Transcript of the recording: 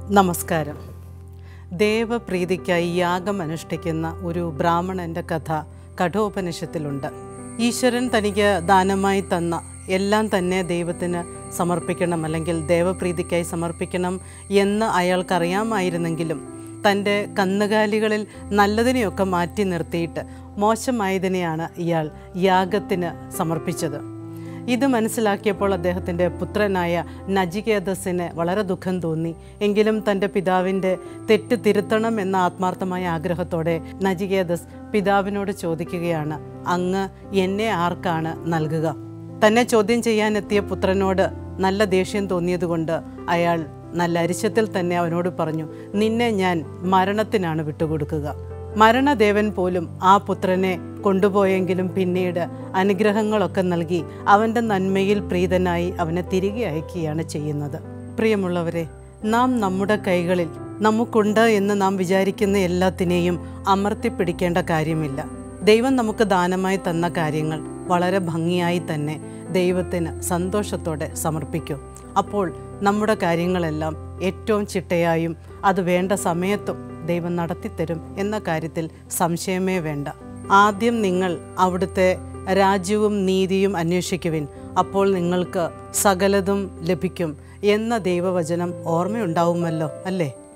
നമസ്കാരം ദേവപ്രീതിക്കായി യാഗം അനുഷ്ഠിക്കുന്ന ഒരു ബ്രാഹ്മണന്റെ കഥ കഠോപനിഷത്തിലുണ്ട് ഈശ്വരൻ തനിക്ക് ദാനമായി തന്ന എല്ലാം തന്നെ ദൈവത്തിന് സമർപ്പിക്കണം അല്ലെങ്കിൽ ദേവപ്രീതിക്കായി സമർപ്പിക്കണം എന്ന് അയാൾക്കറിയാമായിരുന്നെങ്കിലും തൻ്റെ കന്നുകാലികളിൽ നല്ലതിനെയൊക്കെ മാറ്റി നിർത്തിയിട്ട് മോശമായതിനെയാണ് ഇയാൾ യാഗത്തിന് സമർപ്പിച്ചത് ഇത് മനസ്സിലാക്കിയപ്പോൾ അദ്ദേഹത്തിൻ്റെ പുത്രനായ നജികേതസിന് വളരെ ദുഃഖം തോന്നി എങ്കിലും തൻ്റെ പിതാവിൻ്റെ തെറ്റ് തിരുത്തണം എന്ന ആത്മാർത്ഥമായ ആഗ്രഹത്തോടെ നജികേതസ് പിതാവിനോട് ചോദിക്കുകയാണ് അങ്ങ് എന്നെ ആർക്കാണ് നൽകുക തന്നെ ചോദ്യം ചെയ്യാനെത്തിയ പുത്രനോട് നല്ല ദേഷ്യം തോന്നിയതുകൊണ്ട് അയാൾ നല്ല അരിശത്തിൽ തന്നെ അവനോട് പറഞ്ഞു നിന്നെ ഞാൻ മരണത്തിനാണ് വിട്ടുകൊടുക്കുക മരണദേവൻ പോലും ആ പുത്രനെ കൊണ്ടുപോയെങ്കിലും പിന്നീട് അനുഗ്രഹങ്ങളൊക്കെ നൽകി അവൻ്റെ നന്മയിൽ പ്രീതനായി അവനെ തിരികെ അയക്കുകയാണ് ചെയ്യുന്നത് പ്രിയമുള്ളവരെ നാം നമ്മുടെ കൈകളിൽ നമുക്കുണ്ട് എന്ന് നാം വിചാരിക്കുന്ന എല്ലാത്തിനെയും അമർത്തിപ്പിടിക്കേണ്ട കാര്യമില്ല ദൈവം നമുക്ക് ദാനമായി തന്ന കാര്യങ്ങൾ വളരെ ഭംഗിയായി തന്നെ ദൈവത്തിന് സന്തോഷത്തോടെ സമർപ്പിക്കും അപ്പോൾ നമ്മുടെ കാര്യങ്ങളെല്ലാം ഏറ്റവും ചിട്ടയായും അത് വേണ്ട സമയത്തും ദൈവം നടത്തിത്തരും എന്ന കാര്യത്തിൽ സംശയമേ വേണ്ട ആദ്യം നിങ്ങൾ അവിടുത്തെ രാജ്യവും നീതിയും അന്വേഷിക്കുവിൻ അപ്പോൾ നിങ്ങൾക്ക് സകലതും ലഭിക്കും എന്ന ദൈവവചനം ഓർമ്മയുണ്ടാവുമല്ലോ അല്ലേ